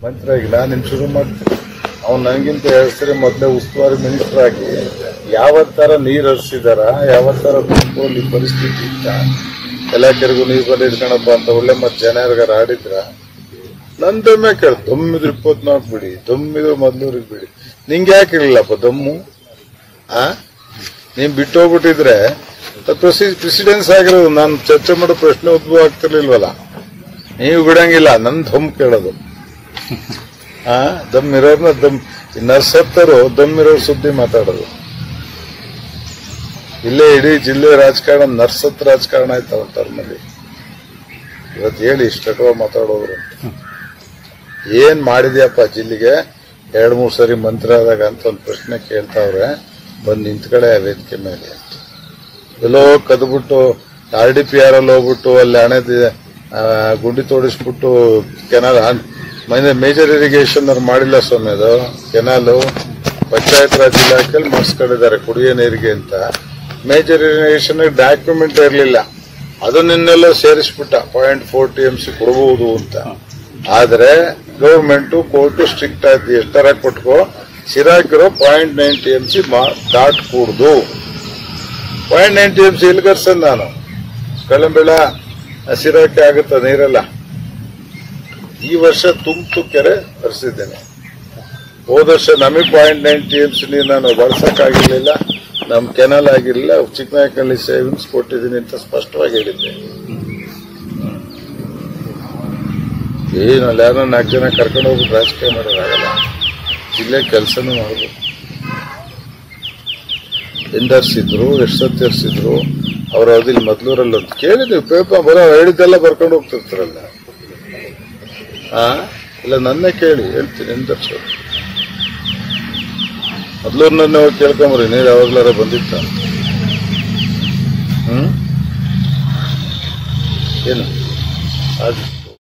ಮಂತ್ರಿ ಆಗಿ ನಾನು ನಿನ್ ಶುರು ಮಾಡ್ತೀನಿ ಅವ್ನು ನನಗಿಂತ ಎರಡು ಸರಿ ಮೊದಲೇ ಉಸ್ತುವಾರಿ ಮಿನಿಸ್ಟರ್ ಆಗಿ ಯಾವ ಥರ ನೀರು ಹರಿಸಿದಾರ ಯಾವ ಥರ ತುಮಕೂರಲ್ಲಿ ಪರಿಸ್ಥಿತಿ ಇತ್ತ ಎಲ್ಲ ಕೆರೆಗೂ ನೀರು ಬಂದು ಇಟ್ಕೊಳಪ್ಪ ಅಂತ ಒಳ್ಳೆ ಮತ್ತೆ ಜನ ಯಾರಿಗಾರ ಆಡಿದ್ರ ನಂದೊಮ್ಮೆ ಕೇಳ ದಮ್ಮಿದ್ರು ಇಪ್ಪತ್ನಾಲ್ಕು ಬಿಡಿ ದಮ್ಮಿದ್ರು ಮೊದ್ಲೂರಿಗೆ ಬಿಡಿ ನಿಂಗೆ ಯಾಕೆ ಇರಲಿಲ್ಲಪ್ಪ ದಮ್ಮು ಆ ನೀನ್ ಬಿಟ್ಟು ಹೋಗ್ಬಿಟ್ಟಿದ್ರೆ ಪ್ರೆಸಿಡೆನ್ಸ್ ಆಗಿರೋದು ನಾನು ಚರ್ಚೆ ಮಾಡೋ ಪ್ರಶ್ನೆ ಉದ್ಭವ ಆಗ್ತಿರ್ಲಿಲ್ವಲ್ಲ ನೀವು ಬಿಡಂಗಿಲ್ಲ ನನ್ ದಮ್ ಕೇಳೋದು ಆ ದಮ್ ಇರೋರ್ನ ದಮ್ ಈ ನರ್ಸತ್ತರು ದಮ್ ಇರೋ ಸುದ್ದಿ ಮಾತಾಡೋದು ಇಲ್ಲೇ ಇಡೀ ಜಿಲ್ಲೆ ರಾಜಕಾರಣ ನರ್ಸತ್ ರಾಜಕಾರಣ ಆಯ್ತು ಅವ್ರ ಟರ್ಮಲ್ಲಿ ಇವತ್ತು ಹೇಳಿ ಇಷ್ಟಕವ ಮಾತಾಡೋರು ಏನ್ ಮಾಡಿದ್ಯಪ್ಪ ಜಿಲ್ಲೆಗೆ ಎರಡ್ ಮೂರ್ ಸರಿ ಮಂತ್ರಿ ಆದಾಗ ಅಂತ ಒಂದು ಪ್ರಶ್ನೆ ಕೇಳ್ತಾವ್ರೆ ಬಂದ್ ನಿಂತ್ಕಡೆ ಆ ವೇದಿಕೆ ಮೇಲೆ ಅಂತ ಎಲ್ಲೋ ಕದ್ಬಿಟ್ಟು ಆರ್ ಡಿ ಪಿ ಆರ್ ಅಲ್ಲಿ ಹೋಗ್ಬಿಟ್ಟು ಅಲ್ಲಿ ಹಣೆ ಗುಂಡಿ ತೋಡಿಸ್ಬಿಟ್ಟು ಕೆನಾಲ್ ಮೇಜರ್ ಇರಿಗೇಷನ್ ಅವ್ರು ಮಾಡಿಲ್ಲ ಸ್ವಾಮಿ ಅದು ಕೆನಾಲು ಪಂಚಾಯತ್ ರಾಜ್ ಇಲಾಖೆಯಲ್ಲಿ ಮಾಡಿಸ್ಕೊಂಡಿದ್ದಾರೆ ಕುಡಿಯೋ ನೀರಿಗೆ ಅಂತ ಮೇಜರ್ ಇರಿಗೇಷನ್ ಡಾಕ್ಯುಮೆಂಟ್ ಇರಲಿಲ್ಲ ಅದನ್ನೆಲ್ಲ ಸೇರಿಸ್ಬಿಟ್ಟ point four T M C ಕೊಡಬಹುದು ಅಂತ ಆದ್ರೆ ಗೌರ್ಮೆಂಟ್ ಕೋರ್ಟ್ ಸ್ಟ್ರಿಕ್ಟ್ ಆಯ್ತು ಎಷ್ಟರ ಕೊಟ್ಕೋ ಸಿರಾಕಿರೋ point nine T M C ದಾಟ್ ಕೂಡ್ದು point nine T M C ಎಲ್ಗರ್ಸನ್ ನಾನು ಕಳಂಬೆಳ ಸಿರಾಕಿ ಆಗುತ್ತ ನೀರೆಲ್ಲ ಈ ವರ್ಷ ತುಂಬು ಕೆರೆ ಹರಿಸಿದ್ದೇನೆ ಹೋದ ವರ್ಷ ನಮಗೆ point nine T M C ನೀರು ನಾನು ಬಳಸಕ್ಕಾಗಿರ್ಲಿಲ್ಲ ನಮ್ ಕೆನಲ್ ಆಗಿರ್ಲಿಲ್ಲ ಚಿಕ್ಕನಾಯಕನಲ್ಲಿ ಸೇವಿಂಗ್ಸ್ ಕೊಟ್ಟಿದ್ದೀನಿ ಅಂತ ಸ್ಪಷ್ಟವಾಗಿ ಹೇಳಿದ್ದೆ ಏನು ಅಲ್ಲಿ ಯಾರೋ ನಾಲ್ಕು ಜನ ಕರ್ಕೊಂಡು ಹೋಗ್ಬಿಟ್ಟು ರಾಜಕೀಯ ಮಾಡೋದಾಗಲ್ಲ ಜಿಲ್ಲೆ ಕೆಲಸನೂ ಮಾಡಬೇಕು ಎಂದರ್ಸಿದ್ರು ಎಷ್ಟು ಸತಿ ಹರಿಸಿದ್ರು ಅವ್ರ ಅವಧಿಲಿ ಮೊದ್ಲೂರಲ್ಲಿ ಅಂತ ಕೇಳಿದ್ವಿ ಪೇಪರ್ ಬರೋ ಹೇಳಿದ್ದೆಲ್ಲ ಬರ್ಕೊಂಡು ಹೋಗ್ತಿರ್ತಾರಲ್ಲ ಆ ಇಲ್ಲ ನನ್ನೇ ಕೇಳಿ ಹೇಳ್ತೀನಿ ಎಂದರ್ಸು ಮೊದ್ಲೂರ್ನನ್ನೇ ಹೋಗಿ ಕೇಳ್ಕೊಂಬರಿ ನೀರು ಯಾವಾಗ್ಲಾರ ಬಂದಿತ್ತ ಹ್ಮ್ ಏನು ಅದು